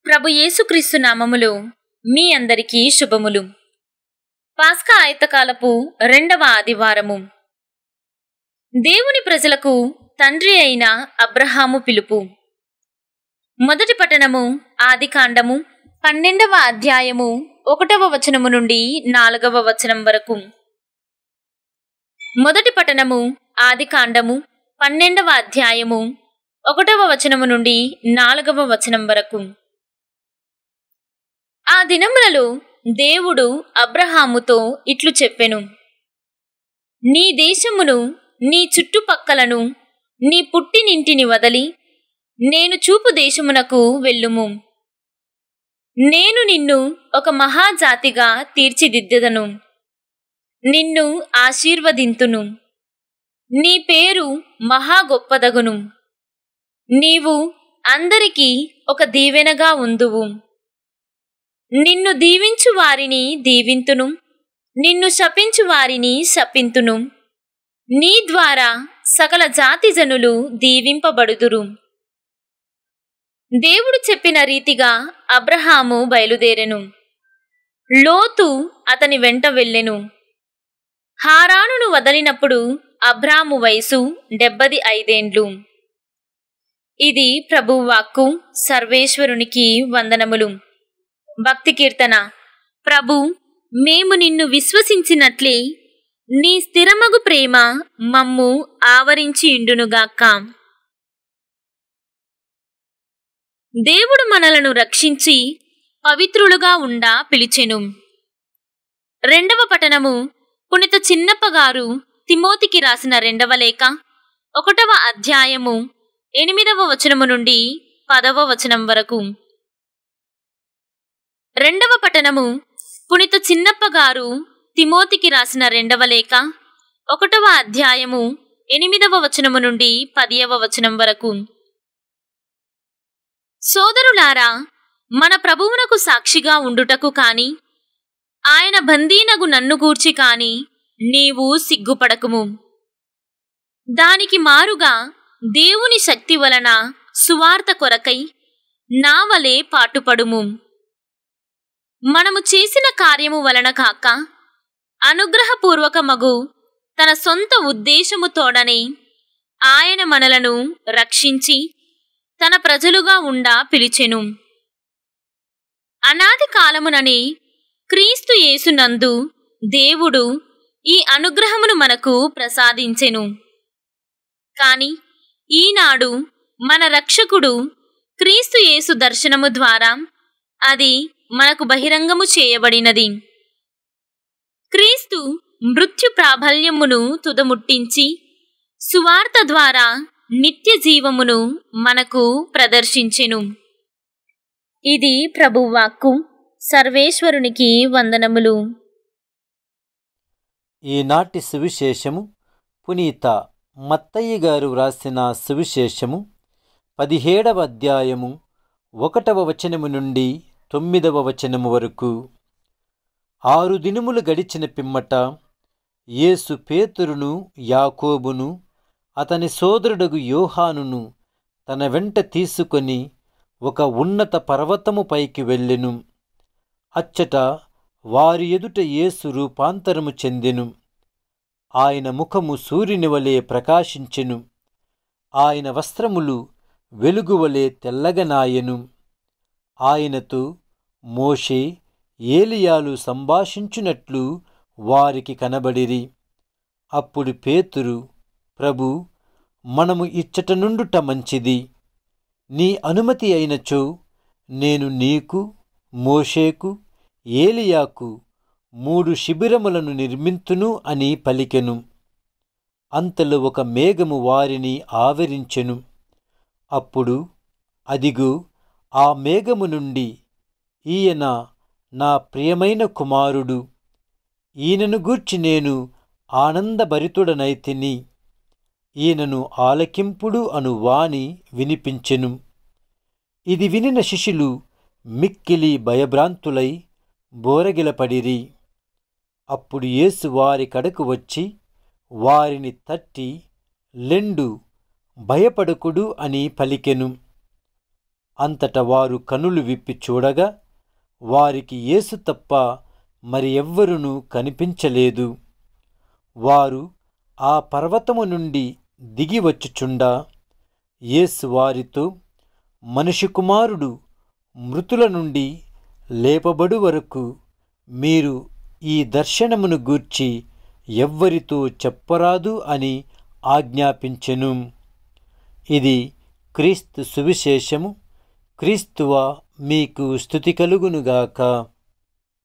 ప్రభు యేసుక్రీస్తు నామములో మీ అందరికీ శుభములు పాస్కా ఆయతకాలపు రెండవ ఆదివారము దేవుని ప్రజలకు తండ్రి అయిన అబ్రహాము పిలుపు మొదటి పట్టణము ఆదికాండము పన్నెండవ అధ్యాయము ఒకటవ వచనము నుండి నాలుగవ వచనం వరకు మొదటి పట్టణము ఆదికాండము పన్నెండవ అధ్యాయము ఒకటవ వచనము నుండి నాలుగవ వచనం వరకు ఆ దినములలో దేవుడు అబ్రహాముతో ఇట్లు చెప్పెను నీ దేశమును నీ చుట్టుపక్కలను నీ పుట్టినింటిని వదలి నేను చూపు దేశమునకు వెళ్ళుము నేను నిన్ను ఒక మహాజాతిగా తీర్చిదిద్దెదను నిన్ను ఆశీర్వదింతును నీ పేరు మహా గొప్పదగును నీవు అందరికీ ఒక దీవెనగా ఉందువు నిన్ను దీవించు వారిని దీవింతును నిన్ను శపించు వారిని శపింతును నీ ద్వారా సకల జాతి జనులు దీవింపబడుదురు దేవుడు చెప్పిన రీతిగా అబ్రహాము బయలుదేరెను లోతు అతని వెంట వెళ్ళెను హారానును వదలినప్పుడు అబ్రాము వయసు డెబ్బది ఐదేండ్లు ఇది ప్రభువాక్కు సర్వేశ్వరునికి వందనములు భక్తి కీర్తన ప్రభు మేము నిన్ను విశ్వసించినట్లే నీ స్థిరమగు ప్రేమ మమ్ము ఆవరించి ఇండునుగాక దేవుడు మనలను రక్షించి పవిత్రులుగా ఉండా పిలిచెను రెండవ పఠనము పునిత చిన్నప్ప గారు తిమోతికి రాసిన రెండవ లేఖ ఒకటవ అధ్యాయము ఎనిమిదవ వచనము నుండి పదవ వచనం వరకు రెండవ పఠనము పునిత చిన్నప్ప గారు తిమోతికి రాసిన రెండవ లేఖ ఒకటవ అధ్యాయము ఎనిమిదవ వచనము నుండి పదియవ వచనం వరకు సోదరులారా మన ప్రభువునకు సాక్షిగా ఉండుటకు కాని ఆయన బందీనగు నన్ను గూర్చి కాని నీవు సిగ్గుపడకుము దానికి మారుగా దేవుని శక్తి వలన సువార్త కొరకై నా వలె పాటుపడుము మనము చేసిన కార్యము వలన కాక అనుగ్రహపూర్వకమగు తన సొంత ఉద్దేశము తోడనే ఆయన మనలను రక్షించి తన ప్రజలుగా ఉండా పిలిచెను అనాది కాలముననే క్రీస్తు యేసునందు దేవుడు ఈ అనుగ్రహమును మనకు ప్రసాదించెను కాని ఈనాడు మన రక్షకుడు క్రీస్తు యేసు దర్శనము ద్వారా అది మనకు బహిరంగము చేయబడినది క్రీస్తు మృత్యు ప్రాబల్యమును తుదముట్టించి సువార్త ద్వారా నిత్య జీవమును మనకు ప్రదర్శించెను ఇది ప్రభువాక్కు సర్వేశ్వరునికి వందనములు ఈనాటి సువిశేషము పునీత మత్తయ్య గారు వ్రాసిన సువిశేషము పదిహేడవ అధ్యాయము ఒకటవ వచనము నుండి తొమ్మిదవ వచనము వరకు ఆరు దినములు గడిచిన పిమ్మట యేసు పేతురును యాకోబును అతని సోదరుడగు యోహానును తన వెంట తీసుకొని ఒక ఉన్నత పర్వతము పైకి వెళ్ళెను అచ్చట వారి ఎదుట యేసు రూపాంతరము చెందెను ఆయన ముఖము సూర్యుని వలె ప్రకాశించెను ఆయన వస్త్రములు వెలుగువలే తెల్లగనాయెను ఆయనతో మోషే ఏలియాలు సంభాషించునట్లు వారికి కనబడిరి అప్పుడు పేతురు ప్రభు మనము ఇచ్చట నుండుట మంచిది నీ అనుమతి అయినచో నేను నీకు మోషేకు ఏలియాకు మూడు శిబిరములను నిర్మింతును అని పలికెను అంతలో ఒక మేఘము వారిని ఆవరించెను అప్పుడు అదిగో ఆ మేఘము నుండి ఈయన నా ప్రియమైన కుమారుడు ఈయనను గూర్చి నేను ఆనందభరితుడనైతిని ఈయనను ఆలకింపుడు అను వాణి వినిపించెను ఇది వినిన శిష్యులు మిక్కిలి భయభ్రాంతులై బోరగిలపడిరి అప్పుడు యేసు వారి కడకు వచ్చి వారిని తట్టి లెండు భయపడకుడు అని పలికెను అంతట వారు కనులు విప్పి చూడగా వారికి యేసు తప్ప మరి ఎవ్వరునూ కనిపించలేదు వారు ఆ పర్వతము నుండి దిగి వచ్చుచుండా యేసు వారితో మనిషి కుమారుడు మృతుల నుండి లేపబడు వరకు మీరు ఈ దర్శనమును గూర్చి ఎవ్వరితో చెప్పరాదు అని ఆజ్ఞాపించెను ఇది క్రీస్తు సువిశేషము క్రీస్తువ మీకు స్థుతి కలుగునుగాక